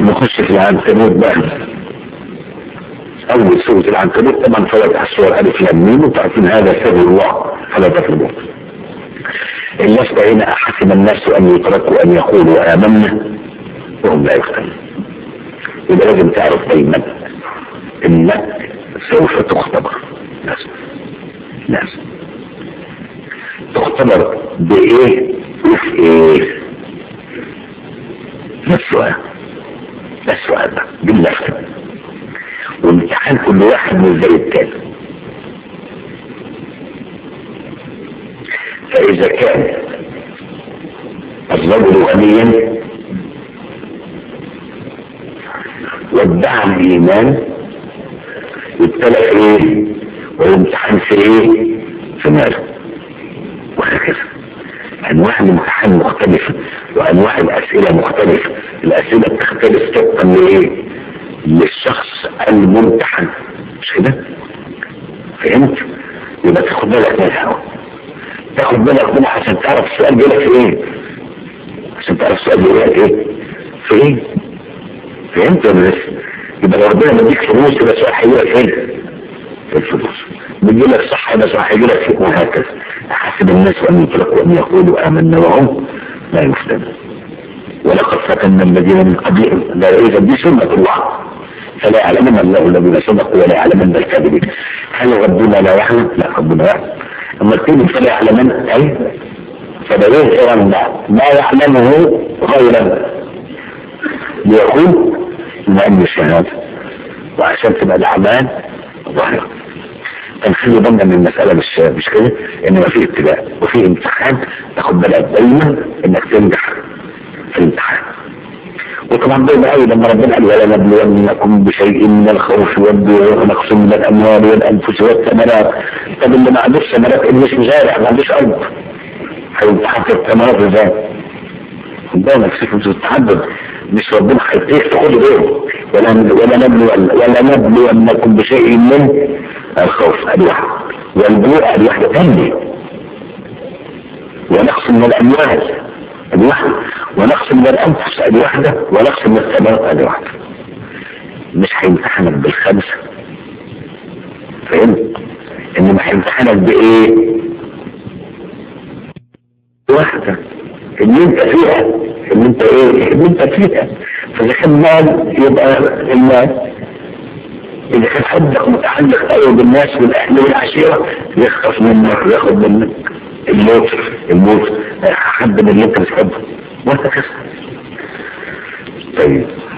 نخش في العنكبوت بقى اول سورة العنكبوت طبعا فوات السور الف لام ميم وتعرفون هذا سر الله فلا تطلبوه اللفظ هنا احسب الناس ان يتركوا ان يقولوا امنا وهم لا يفتنون يبقى لازم تعرف دايما انك سوف تختبر لازم لازم تختبر بايه وفي ايه ده السؤال ده السؤال ده باللفظ وامتحان كل واحد مش زي التاني فإذا كان الرجل غنيا وادعى الإيمان يبتلى في إيه ويمتحن في إيه في ماله وهكذا أنواع الامتحان مختلفة وأنواع الأسئلة مختلفة الأسئلة بتختلف طبقا لإيه للشخص الممتحن مش كده فهمت يبقى تاخد بالك منها تاخد بالك منها عشان تعرف السؤال بيقول لك في ايه عشان تعرف السؤال بيقول لك ايه في ايه فهمت ولا لسه يبقى لو ربنا مديك فلوس يبقى السؤال هيجي لك فين في الفلوس بيجي لك صح يبقى السؤال هيجي لك فين وهكذا احسب الناس ان يتركوا ان يقولوا امنا وهم لا يفتنون ولقد فتنا الذين من قبلهم لا اذا دي سنه الله فلا يعلمن الله الذين صدقوا ولا يعلمن الكاذبين هل ربنا لا يعلم؟ لا ربنا يعلم اما الكذب فلا يعلمن اي فبيظهر ما يعلمه غيرا ليقول لأن الشهادة وعشان تبقى الأعمال ظاهرة تنخلي بالنا من المسألة مش مش كده إن ما فيه ابتلاء وفيه امتحان تاخد بالك دايما إنك تنجح في الامتحان وطبعا دايما قوي لما ربنا قال ولا نبلونكم بشيء من الخوف والجوع ونقص من الاموال والانفس والثمرات طب اللي ما عندوش ثمرات اللي مش مزارع ما عندوش ارض هيمتحن في الثمرات ازاي؟ دايما في التحدث مش ربنا هيديك كل دول ولا ولا نبلو ولا نبلونكم بشيء من الخوف ادي واحد والجوع ادي واحده ثانيه ونقص من الاموال ادي واحدة ونقص من الانفس ادي واحدة ونقص من الثمرات ادي واحدة مش هيمتحنك بالخمسة فهمت انما هيمتحنك بايه واحدة اللي انت فيها اللي انت ايه اللي انت فيها فاذا كان مال يبقى المال اذا كان حدك متعلق قوي بالناس والاهل والعشيرة يخطف منك وياخد منك الموت الموت حد من اللي انت بتحبه وانت كسر طيب